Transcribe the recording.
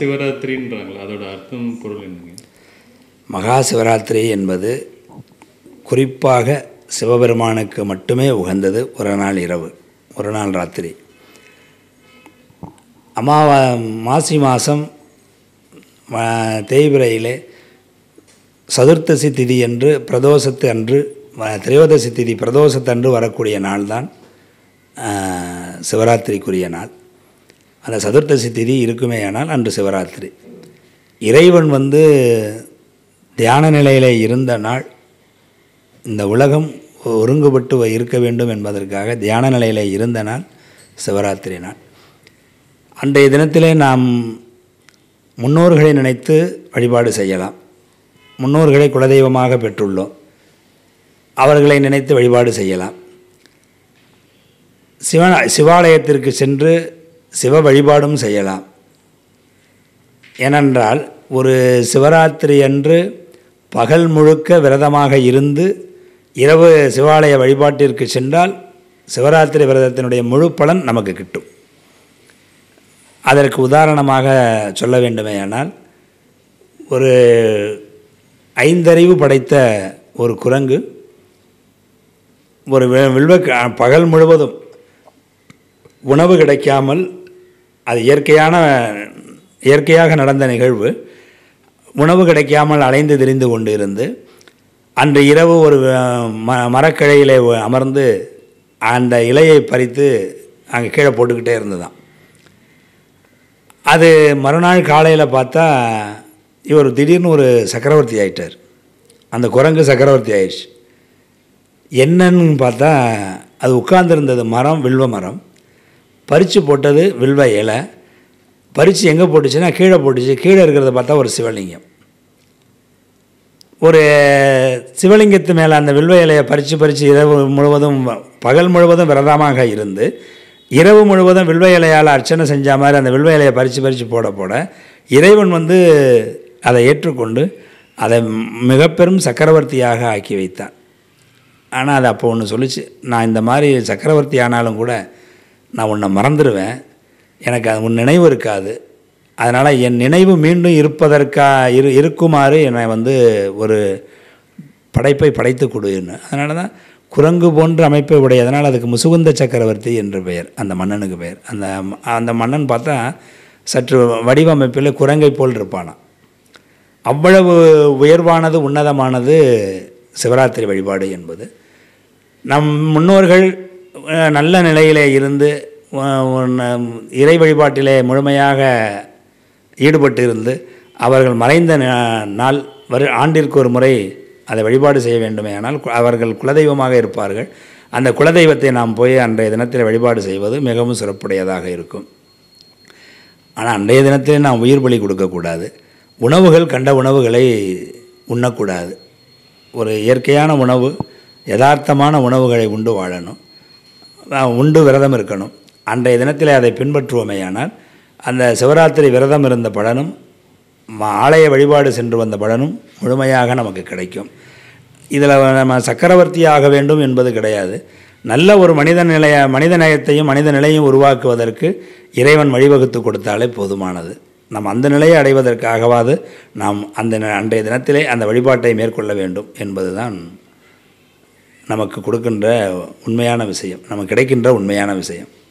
சிவராத்திரின்றாங்களா அதோட அர்த்தம் பொருள் என்னங்க மகா சிவராத்திரி என்பது குறிப்பாக சிவபெருமானுக்கு மட்டுமே உகந்தது ஒரு நாள் இரவு ஒரு நாள் ராத்திரி அமாவா மாசி மாதம் தேய்பிரையிலே சதுர்த்தசி திதி என்று பிரதோஷத்து அன்று வ- திரையோதசி திதி பிரதோஷத்து அன்று வரக்கூடிய நாள்தான் ஆஹ், சிவராத்திரிக்குரிய நாள் அந்த சதுர்த்தசி திதி இருக்குமேயானால் அன்று சிவராத்திரி இறைவன் வந்து தியான நிலையிலே இருந்த நாள் இந்த உலகம் ஒருங்குபட்டு இருக்க வேண்டும் என்பதற்காக தியான நிலையிலே இருந்த நாள் சிவராத்திரி நாள் அன்றைய தினத்திலே நாம் முன்னோர்களை நினைத்து வழிபாடு செய்யலாம் முன்னோர்களை குலதெய்வமாக பெற்றுள்ளோம் அவர்களை நினைத்து வழிபாடு செய்யலாம் சிவ சிவாலயத்திற்கு சென்று சிவ வழிபாடும் செய்யலாம் ஏனென்றால் ஒரு சிவராத்திரி அன்று பகல் முழுக்க விரதமாக இருந்து இரவு சிவாலய வழிபாட்டிற்கு சென்றால் சிவராத்திரி விரதத்தினுடைய முழு பலன் நமக்கு கிட்டும் அதற்கு உதாரணமாக சொல்ல வேண்டுமேயானால் ஒரு ஐந்தறிவு படைத்த ஒரு குரங்கு ஒரு வி- வில்வ பகல் முழுவதும் உணவு கிடைக்காமல் அது இயற்கையான இயற்கையாக நடந்த நிகழ்வு உணவு கிடைக்காமல் அலைந்து திரிந்து கொண்டு இருந்து அன்று இரவு ஒரு அஹ், ம மரக்கிளையிலே ஒ- அமர்ந்து அந்த இலையை பறித்து அங்கே கீழே போட்டுக்கிட்டே இருந்ததாம் அது மறுநாள் காலையில் பார்த்தா இவர் திடீர்னு ஒரு சக்கரவர்த்தி ஆயிட்டார் அந்த குரங்கு சக்கரவர்த்தி ஆயிடுச்சு என்னன்னு பார்த்தா அது உட்கார்ந்திருந்தது மரம் வில்வ மரம் பறித்து போட்டது வில்வ இலை பறித்து எங்கே போட்டுச்சுன்னா கீழே போட்டுச்சு கீழே இருக்கிறத பார்த்தா ஒரு சிவலிங்கம் ஒரு சிவலிங்கத்து மேலே அந்த வில்வ இலையை பறித்து பறித்து இரவு முழுவதும் பகல் முழுவதும் விரதமாக இருந்து இரவு முழுவதும் வில்வ இலையால் அர்ச்சனை செஞ்ச மாதிரி அந்த வில்வ இலையை பறித்து பறித்து போட போட இறைவன் வந்து அதை ஏற்றுக்கொண்டு அதை மிக பெரும் சக்கரவர்த்தியாக ஆக்கி வைத்தான் ஆனால் அது அப்போ ஒன்று சொல்லிச்சு நான் இந்த மாதிரி சக்கரவர்த்தி ஆனாலும் கூட நான் உன்னை மறந்துடுவேன் எனக்கு அது உன் நினைவு இருக்காது அதனால் என் நினைவு மீண்டும் இருப்பதற்கா இரு இருக்குமாறு என்னை வந்து ஒரு படைப்பை படைத்து கொடுன்னு அதனால தான் குரங்கு போன்ற அமைப்பை உடைய அதனால் அதுக்கு முசுகுந்த சக்கரவர்த்தி என்று பெயர் அந்த மன்னனுக்கு பெயர் அந்த அந்த மன்னன் பார்த்தா சற்று வடிவமைப்பில் குரங்கை போல் இருப்பானாம் அவ்வளவு உயர்வானது உன்னதமானது சிவராத்திரி வழிபாடு என்பது நம் முன்னோர்கள் அஹ், நல்ல நிலையிலே இருந்து அஹ், உன்ன- இறை வழிபாட்டிலே முழுமையாக ஈடுபட்டு இருந்து அவர்கள் மறைந்த நா- நாள் வரு ஆண்டிற்கு ஒரு முறை அதை வழிபாடு செய்ய வேண்டுமே ஆனால் கு- அவர்கள் குலதெய்வமாக இருப்பார்கள் அந்த குலதெய்வத்தை நாம் போய் அன்றைய தினத்தில் வழிபாடு செய்வது மிகவும் சிறப்புடையதாக இருக்கும் ஆனால் அன்றைய தினத்திலே நாம் உயிர் பலி கொடுக்கக்கூடாது உணவுகள் கண்ட உணவுகளை உண்ணக்கூடாது ஒரு இயற்கையான உணவு யதார்த்தமான உணவுகளை உண்டு வாழணும் அஹ் உண்டு விரதம் இருக்கணும் அன்றைய தினத்தில் அதை பின்பற்றுவோமேயானால் அந்த சிவராத்திரி விரதம் இருந்த பலனும் ம- ஆலய வழிபாடு சென்று வந்த பலனும் முழுமையாக நமக்கு கிடைக்கும் இதில் நம்ம சக்கரவர்த்தி ஆக வேண்டும் என்பது கிடையாது நல்ல ஒரு மனித நிலைய மனித நேயத்தையும் மனித நிலையும் உருவாக்குவதற்கு இறைவன் வழிவகுத்து கொடுத்தாலே போதுமானது நாம் அந்த நிலையை அடைவதற்காகவாது நாம் அந்த ந- அன்றைய தினத்திலே அந்த வழிபாட்டை மேற்கொள்ள வேண்டும் என்பதுதான் நமக்கு கொடுக்கின்ற உண்மையான விஷயம் நமக்கு கிடைக்கின்ற உண்மையான விஷயம்